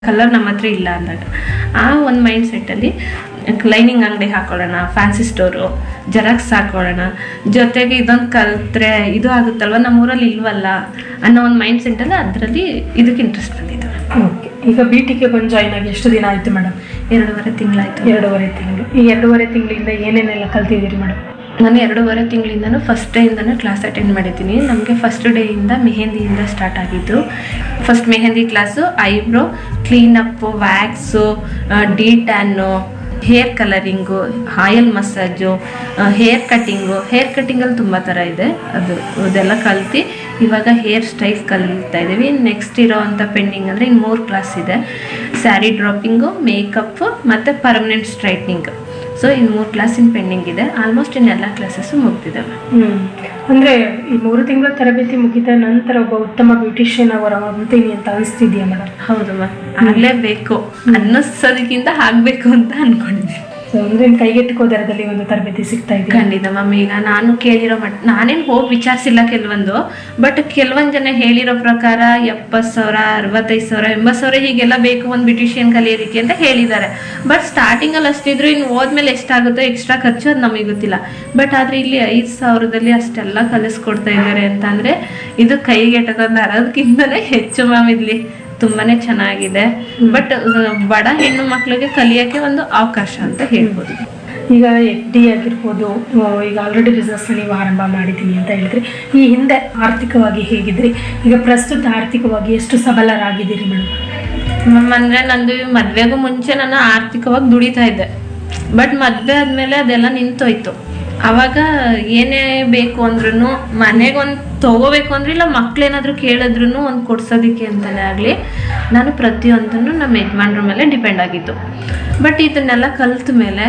Colour ನಮ್ಮ ಹತ್ರ ಇಲ್ಲ ಅಂದಾಗ ಆ ಒಂದು ಮೈಂಡ್ ಸೆಟ್ಟಲ್ಲಿ ಲೈನಿಂಗ್ ಅಂಗಡಿ ಹಾಕೊಳ್ಳೋಣ ಫ್ಯಾನ್ಸಿ ಸ್ಟೋರು ಜೆರಾಕ್ಸ್ ಹಾಕೊಳ್ಳೋಣ ಜೊತೆಗೆ ಇದೊಂದು ಕಲ್ತ್ರೆ ಇದು ಆಗುತ್ತಲ್ವ ನಮ್ಮೂರಲ್ಲಿ ಇಲ್ವಲ್ಲ ಅನ್ನೋ ಒಂದು ಮೈಂಡ್ ಸೆಟ್ಟಲ್ಲಿ ಅದರಲ್ಲಿ ಇದಕ್ಕೆ ಇಂಟ್ರೆಸ್ಟ್ ಬಂದಿದ್ದು ಓಕೆ ಈಗ ಬಿ ಟಿಗೆ ಬಂದು ಜಾಯ್ನ್ ಆಗಿ ಎಷ್ಟು ದಿನ ಆಯ್ತು ಮೇಡಮ್ ಎರಡೂವರೆ ತಿಂಗಳಾಯ್ತು ಎರಡೂವರೆ ತಿಂಗಳು ಈ ಎರಡೂವರೆ ತಿಂಗಳಿಂದ ಏನೇನೆಲ್ಲ ಕಲ್ತಿದ್ದೀರಿ ಮೇಡಮ್ ನಾನು ಎರಡೂವರೆ ತಿಂಗಳಿಂದನೂ ಫಸ್ಟ್ ಡೇಯಿಂದನೂ ಕ್ಲಾಸ್ ಅಟೆಂಡ್ ಮಾಡಿದ್ದೀನಿ ನಮಗೆ ಫಸ್ಟ್ ಡೇಯಿಂದ ಮೆಹಂದಿಯಿಂದ ಸ್ಟಾರ್ಟ್ ಆಗಿದ್ದು first mehndi class eyebrow cleanup wax detan hair colouring oil massage hair cutting hair ಕಟ್ಟಿಂಗಲ್ಲಿ ತುಂಬ ಥರ ಇದೆ ಅದು ಅದೆಲ್ಲ ಕಲ್ತು ಇವಾಗ ಹೇರ್ ಸ್ಟೈಲ್ ಕಲಿತಾ ಇದ್ದೀವಿ ನೆಕ್ಸ್ಟ್ ಇರೋವಂಥ ಪೆಂಡಿಂಗ್ ಅಂದರೆ ಇನ್ನು ಮೂರು ಕ್ಲಾಸ್ ಇದೆ ಸ್ಯಾರಿ ಡ್ರಾಪಿಂಗು ಮೇಕಪ್ಪು ಮತ್ತು ಪರ್ಮನೆಂಟ್ ಸ್ಟ್ರೈಟ್ನಿಂಗ್ ಸೊ ಇನ್ನು ಮೂರು ಕ್ಲಾಸಿನ ಪೆಂಡಿಂಗ್ ಇದೆ ಆಲ್ಮೋಸ್ಟ್ ಇನ್ನೆಲ್ಲ ಕ್ಲಾಸಸ್ಸು ಮುಗ್ದಿದ್ದಾವೆ ಹ್ಮ್ ಅಂದ್ರೆ ಈ ಮೂರು ತಿಂಗಳ ತರಬೇತಿ ಮುಗಿದ ನಂತರ ಒಬ್ಬ ಉತ್ತಮ ಬ್ಯೂಟಿಷಿಯನ್ ಅವರ ಹೊರತೀನಿ ಅಂತ ಅನಿಸ್ತಿದ್ಯಾ ಮೇಡಮ್ ಹೌದು ಮ್ಯಾಮ್ ಆಗಲೇಬೇಕು ಅನ್ನಿಸೋದಕ್ಕಿಂತ ಆಗಬೇಕು ಅಂತ ಅನ್ಕೊಂಡಿದ್ದೀನಿ ಸೊ ಅಂದ್ರೆ ಕೈಗೆಟುಕೋ ದರದಲ್ಲಿ ಒಂದು ತರಬೇತಿ ಸಿಗ್ತಾ ಇದೆ ಖಂಡಿತ ಮ್ಯಾಮ್ ಈಗ ನಾನು ಕೇಳಿರೋ ಮಟ್ ನಾನೇನು ಹೋಗಿ ವಿಚಾರಿಸಿಲ್ಲ ಕೆಲವೊಂದು ಬಟ್ ಕೆಲವೊಂದು ಜನ ಹೇಳಿರೋ ಪ್ರಕಾರ ಎಪ್ಪತ್ತು ಸಾವಿರ ಅರವತ್ತೈದು ಸಾವಿರ ಎಂಬತ್ತು ಸಾವಿರ ಹೀಗೆಲ್ಲ ಬೇಕು ಒಂದು ಬ್ಯೂಟಿಷಿಯನ್ ಕಲಿಯೋದಕ್ಕೆ ಅಂತ ಹೇಳಿದ್ದಾರೆ ಬಟ್ ಸ್ಟಾರ್ಟಿಂಗಲ್ಲಿ ಅಷ್ಟಿದ್ರು ಇನ್ನು ಹೋದ್ಮೇಲೆ ಎಷ್ಟಾಗುತ್ತೋ ಎಕ್ಸ್ಟ್ರಾ ಖರ್ಚು ಅದು ನಮಗೆ ಗೊತ್ತಿಲ್ಲ ಬಟ್ ಆದರೆ ಇಲ್ಲಿ ಐದು ಸಾವಿರದಲ್ಲಿ ಅಷ್ಟೆಲ್ಲ ಕಲಿಸ್ಕೊಡ್ತಾ ಇದ್ದಾರೆ ಅಂತಂದರೆ ಇದು ಕೈಗೆಟಕೊಂಡು ಅರೋದಕ್ಕಿಂತಲೇ ಹೆಚ್ಚು ಮ್ಯಾಮ್ ಇಲ್ಲಿ ತುಂಬಾನೇ ಚೆನ್ನಾಗಿದೆ ಬಟ್ ಬಡ ಹೆಣ್ಣು ಮಕ್ಳಿಗೆ ಕಲಿಯೋಕ್ಕೆ ಒಂದು ಅವಕಾಶ ಅಂತ ಹೇಳ್ಬೋದು ಈಗ ಎಫ್ ಡಿ ಆಗಿರ್ಬೋದು ಆ, ಈಗ ಆಲ್ರೆಡಿ ಬಿಸ್ನೆಸ್ ನೀವು ಆರಂಭ ಮಾಡಿದ್ದೀನಿ ಅಂತ ಹೇಳಿದ್ರಿ ಈ ಹಿಂದೆ ಆರ್ಥಿಕವಾಗಿ ಹೇಗಿದ್ರಿ ಈಗ ಪ್ರಸ್ತುತ ಆರ್ಥಿಕವಾಗಿ ಎಷ್ಟು ಸಬಲರಾಗಿದ್ದೀರಿ ಮೇಡಮ್ ಮ್ಯಾಮ್ ಅಂದ್ರೆ ನಂದು ಮದ್ವೆಗೂ ಮುಂಚೆ ನಾನು ಆರ್ಥಿಕವಾಗಿ ದುಡಿತಾ ಇದ್ದೆ ಬಟ್ ಮದ್ವೆ ಆದ್ಮೇಲೆ ಅದೆಲ್ಲ ನಿಂತೋಯ್ತು ಅವಾಗ ಏನೇ ಬೇಕು ಅಂದ್ರೂ ಮನೆಗೆ ಒಂದು ತಗೋಬೇಕು ಅಂದ್ರೆ ಇಲ್ಲ ಮಕ್ಳೇನಾದ್ರೂ ಕೇಳಿದ್ರು ಒಂದು ಕೊಡ್ಸೋದಕ್ಕೆ ಅಂತಲೇ ಆಗಲಿ ನಾನು ಪ್ರತಿಯೊಂದನ್ನು ನಮ್ಮ ಯಜಮಾನ್ರ ಮೇಲೆ ಡಿಪೆಂಡ್ ಆಗಿದ್ದು ಬಟ್ ಇದನ್ನೆಲ್ಲ ಕಲ್ತ ಮೇಲೆ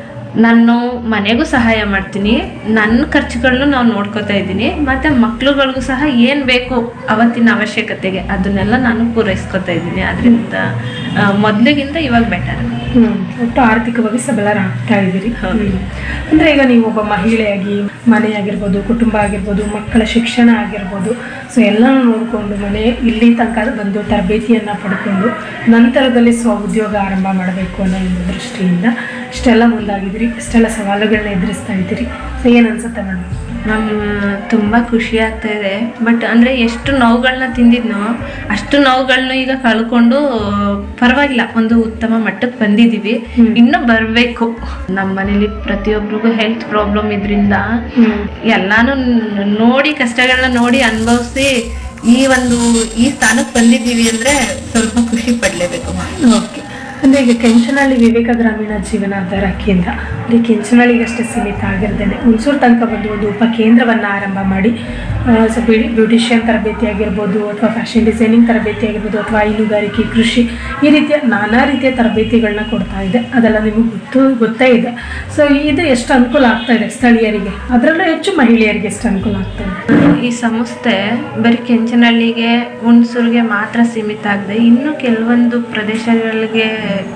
ನಾನು ಮನೆಗೂ ಸಹಾಯ ಮಾಡ್ತೀನಿ ನನ್ನ ಖರ್ಚುಗಳನ್ನು ನಾವು ನೋಡ್ಕೋತಾ ಇದ್ದೀನಿ ಮತ್ತು ಮಕ್ಳುಗಳಿಗೂ ಸಹ ಏನು ಬೇಕು ಅವತ್ತಿನ ಅವಶ್ಯಕತೆಗೆ ಅದನ್ನೆಲ್ಲ ನಾನು ಪೂರೈಸ್ಕೊತಾ ಇದ್ದೀನಿ ಅದರಿಂದ ಮೊದಲಿಗಿಂತ ಇವಾಗ ಬೆಟರ್ ಹ್ಮ್ ಒಟ್ಟು ಆರ್ಥಿಕವಾಗಿ ಸಬಲರಾಗ್ತಾ ಇದ್ದೀರಿ ಹೌದು. ಹ್ಮ್. ಅಂದ್ರೆ ಈಗ ನೀವು ಒಬ್ಬ ಮಹಿಳೆಯಾಗಿ ಮನೆ ಆಗಿರ್ಬೋದು ಕುಟುಂಬ ಆಗಿರ್ಬೋದು ಮಕ್ಕಳ ಶಿಕ್ಷಣ ಆಗಿರ್ಬೋದು ಸೊ ಎಲ್ಲನೂ ನೋಡಿಕೊಂಡು ಮನೆ ಇಲ್ಲಿ ತನಕ ಬಂದು ತರಬೇತಿಯನ್ನ ಪಡ್ಕೊಂಡು ನಂತರದಲ್ಲಿ ಸ್ವ ಉದ್ಯೋಗ ಆರಂಭ ಮಾಡಬೇಕು ಅನ್ನೋ ಒಂದು ದೃಷ್ಟಿಯಿಂದ ಇಷ್ಟೆಲ್ಲ ಮುಂದಾಗಿದ್ದೀರಿ ಇಷ್ಟೆಲ್ಲ ಸವಾಲುಗಳನ್ನ ಎದುರಿಸ್ತಾ ಇದ್ದೀರಿ ಸೊ ಏನು ಅನ್ಸುತ್ತೆ ಮೇಡಮ್ ಮ್ಯಾಮ್ ತುಂಬ ಖುಷಿ ಆಗ್ತಾ ಇದೆ ಬಟ್ ಅಂದರೆ ಎಷ್ಟು ನೋವುಗಳನ್ನ ತಿಂದಿದ್ನೋ ಅಷ್ಟು ನೋವುಗಳನ್ನ ಈಗ ಕಳ್ಕೊಂಡು ಪರವಾಗಿಲ್ಲ ಒಂದು ಉತ್ತಮ ಮಟ್ಟಕ್ಕೆ ಬಂದಿದ್ದೀವಿ ಹ್ಮ್. ಇನ್ನೂ ಬರಬೇಕು ನಮ್ಮ ಮನೇಲಿ ಪ್ರತಿಯೊಬ್ಬರಿಗೂ ಹೆಲ್ತ್ ಪ್ರಾಬ್ಲಮ್ ಇದರಿಂದ ಎಲ್ಲಾನು ನ್- ನೋಡಿ ಕಷ್ಟಗಳನ್ನ ನೋಡಿ ಅನುಭವಿಸಿ ಈ ಒಂದು ಈ ಸ್ಥಾನಕ್ಕೆ ಬಂದಿದ್ದೀವಿ ಅಂದರೆ ಸ್ವಲ್ಪ ಖುಷಿ ಪಡಲೇಬೇಕು ಓಕೆ ಅಂದರೆ ಈಗ ಕೆಂಚನಹಳ್ಳಿ ವಿವೇಕ ಗ್ರಾಮೀಣ ಜೀವನಾಧಾರ ಕೇಂದ್ರ ಅಲ್ಲಿ ಕೆಂಚನಹಳ್ಳಿಗಷ್ಟೇ ಸೀಮಿತ ಆಗಿರ್ದೇನೆ ಹುಣಸೂರು ತನಕ ಬಂದು ಒಂದು ಉಪ ಕೇಂದ್ರವನ್ನು ಆರಂಭ ಮಾಡಿ ಆ, ಸೊ ಬ್ಯೂಟಿ ಬ್ಯೂಟಿಷಿಯನ್ ತರಬೇತಿ ಆಗಿರ್ಬೋದು ಅಥವಾ ಫ್ಯಾಷನ್ ಡಿಸೈನಿಂಗ್ ತರಬೇತಿ ಆಗಿರ್ಬೋದು ಅಥವಾ ಹೈನುಗಾರಿಕೆ ಕೃಷಿ ಈ ರೀತಿಯ ನಾನಾ ರೀತಿಯ ತರಬೇತಿಗಳನ್ನ ಕೊಡ್ತಾ ಇದೆ ಅದೆಲ್ಲ ನಿಮಗೆ ಗೊತ್ತು ಗೊತ್ತೇ ಇದೆ ಸೊ ಇದು ಎಷ್ಟು ಅನುಕೂಲ ಆಗ್ತಾ ಇದೆ ಸ್ಥಳೀಯರಿಗೆ ಅದರಲ್ಲೂ ಹೆಚ್ಚು ಮಹಿಳೆಯರಿಗೆ ಎಷ್ಟು ಅನುಕೂಲ ಆಗ್ತಾ ಇದೆ ಈ ಸಂಸ್ಥೆ ಬರೀ ಕೆಂಚನಹಳ್ಳಿಗೆ ಹುಣಸೂರಿಗೆ ಮಾತ್ರ ಸೀಮಿತ ಆಗದೆ ಇನ್ನೂ ಕೆಲವೊಂದು ಪ್ರದೇಶಗಳಿಗೆ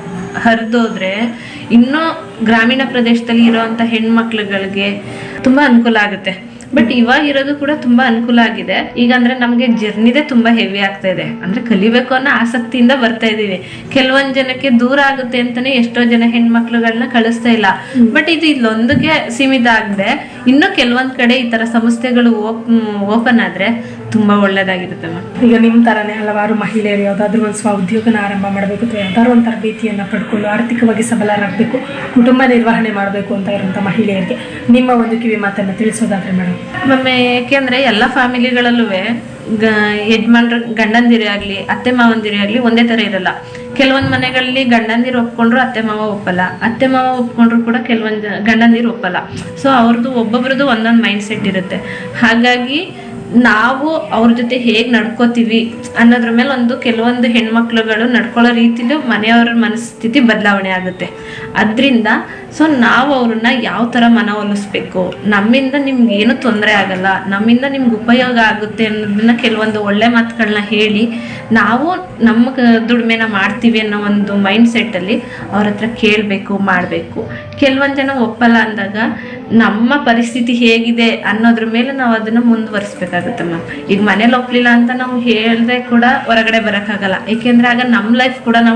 ಹರಿದೋದ್ರೆ ಇನ್ನೂ ಗ್ರಾಮೀಣ ಪ್ರದೇಶದಲ್ಲಿ ಇರೋವಂಥ ಹೆಣ್ಮಕ್ಳುಗಳಿಗೆ ತುಂಬ ಅನುಕೂಲ ಆಗುತ್ತೆ ಬಟ್ ಇವಾಗ ಇರೋದು ಕೂಡ ತುಂಬ ಅನುಕೂಲ ಆಗಿದೆ ಈಗ ಅಂದ್ರೆ ನಮಗೆ ಜರ್ನಿದೇ ತುಂಬ ಹೆವಿ ಆಗ್ತಾ ಇದೆ ಅಂದ್ರೆ ಕಲಿಬೇಕು ಅನ್ನೋ ಆಸಕ್ತಿಯಿಂದ ಬರ್ತಾ ಇದ್ದೀವಿ ಕೆಲವೊಂದು ಜನಕ್ಕೆ ದೂರ ಆಗುತ್ತೆ ಅಂತಾನೆ ಎಷ್ಟೋ ಜನ ಹೆಣ್ಮಕ್ಳುಗಳನ್ನ ಕಳಿಸ್ತಾ ಇಲ್ಲ ಬಟ್ ಇದು ಇಲ್ಲೊಂದಕ್ಕೆ ಸೀಮಿತ ಆಗದೆ ಇನ್ನೂ ಕೆಲವೊಂದ್ ಕಡೆ ಈ ತರ ಸಂಸ್ಥೆಗಳು ಓಪನ್ ಆದ್ರೆ ತುಂಬಾ ಒಳ್ಳೇದಾಗಿರುತ್ತೆ ಮ್ಯಾಮ್ ಈಗ ನಿಮ್ಮ ಥರನೇ ಹಲವಾರು ಮಹಿಳೆಯರು ಯಾವುದಾದ್ರೂ ಒಂದು ಸ್ವ ಉದ್ಯೋಗನ ಆರಂಭ ಮಾಡಬೇಕು ಅಥವಾ ಯಾವ್ದಾದ್ರು ಒಂದು ತರಬೇತಿಯನ್ನು ಪಡ್ಕೊಂಡು ಆರ್ಥಿಕವಾಗಿ ಸಬಲರಾಗಬೇಕು ಕುಟುಂಬ ನಿರ್ವಹಣೆ ಮಾಡಬೇಕು ಅಂತ ಇರುವಂಥ ಮಹಿಳೆಯರಿಗೆ ನಿಮ್ಮ ಒಂದು ಕಿವಿ ಮಾತನ್ನು ತಿಳಿಸೋದಾದ್ರೆ ಮೇಡಮ್ ಒಮ್ಮೆ ಯಾಕೆಂದ್ರೆ ಎಲ್ಲ ಫ್ಯಾಮಿಲಿಗಳಲ್ಲೂ ಯಜಮಾನ್ರ ಗಂಡಂದಿರೇ ಆಗ್ಲಿ ಅತ್ತೆ ಮಾವಂದಿರೇ ಆಗ್ಲಿ ಒಂದೇ ತರ ಇರಲ್ಲ ಕೆಲವೊಂದ್ ಮನೆಗಳಲ್ಲಿ ಗಂಡಂದಿರು ಒಪ್ಕೊಂಡ್ರು ಅತ್ತೆ ಮಾವ ಒಪ್ಪಲ್ಲ ಅತ್ತೆ ಮಾವ ಒಪ್ಕೊಂಡ್ರು ಕೂಡ ಕೆಲವೊಂದ್ ಗಂಡಂದಿರು ಒಪ್ಪಲ್ಲ ಸೊ ಅವ್ರದ್ದು ಒಬ್ಬೊಬ್ರದ್ದು ಒಂದೊಂದು ಮೈಂಡ್ ಸೆಟ್ ಇರುತ್ತೆ ಹಾಗಾಗಿ ನಾವು ಅವ್ರ ಜೊತೆ ಹೇಗ್ ನಡ್ಕೋತೀವಿ ಅನ್ನೋದ್ರ ಮೇಲೆ ಒಂದು ಕೆಲವೊಂದು ಹೆಣ್ಮಕ್ಳುಗಳು ನಡ್ಕೊಳ್ಳೋ ರೀತಿಲೂ ಮನೆಯವರ ಮನಸ್ಥಿತಿ ಬದಲಾವಣೆ ಆಗುತ್ತೆ ಅದರಿಂದ ಸೊ ನಾವು ಅವ್ರನ್ನ ಯಾವ ಥರ ಮನವೊಲಿಸ್ಬೇಕು ನಮ್ಮಿಂದ ನಿಮ್ಗೆ ಏನು ತೊಂದರೆ ಆಗಲ್ಲ ನಮ್ಮಿಂದ ನಿಮ್ಗೆ ಉಪಯೋಗ ಆಗುತ್ತೆ ಅನ್ನೋದನ್ನ ಕೆಲವೊಂದು ಒಳ್ಳೆ ಮಾತುಗಳನ್ನ ಹೇಳಿ ನಾವು ನಮ್ಮ ಕ- ದುಡಿಮೆನ ಮಾಡ್ತೀವಿ ಅನ್ನೋ ಒಂದು ಮೈಂಡ್ ಸೆಟ್ಟಲ್ಲಿ ಅವ್ರ ಹತ್ರ ಕೇಳಬೇಕು ಮಾಡಬೇಕು ಕೆಲವೊಂದು ಜನ ಒಪ್ಪಲ್ಲ ಅಂದಾಗ ನಮ್ಮ ಪರಿಸ್ಥಿತಿ ಹೇಗಿದೆ ಅನ್ನೋದ್ರ ಮೇಲೆ ನಾವು ಅದನ್ನ ಮುಂದುವರಿಸ್ಬೇಕಾಗುತ್ತೆ ಮ್ಯಾಮ್ ಈಗ ಮನೇಲಿ ಒಪ್ಲಿಲ್ಲ ಅಂತ ನಾವು ಹೇಳ್ದೆ ಕೂಡ ಹೊರಗಡೆ ಬರೋಕ್ಕಾಗಲ್ಲ ಏಕೆಂದ್ರೆ ಆಗ ನಮ್ಮ ಲೈಫ್ ಕೂಡ ನಾವು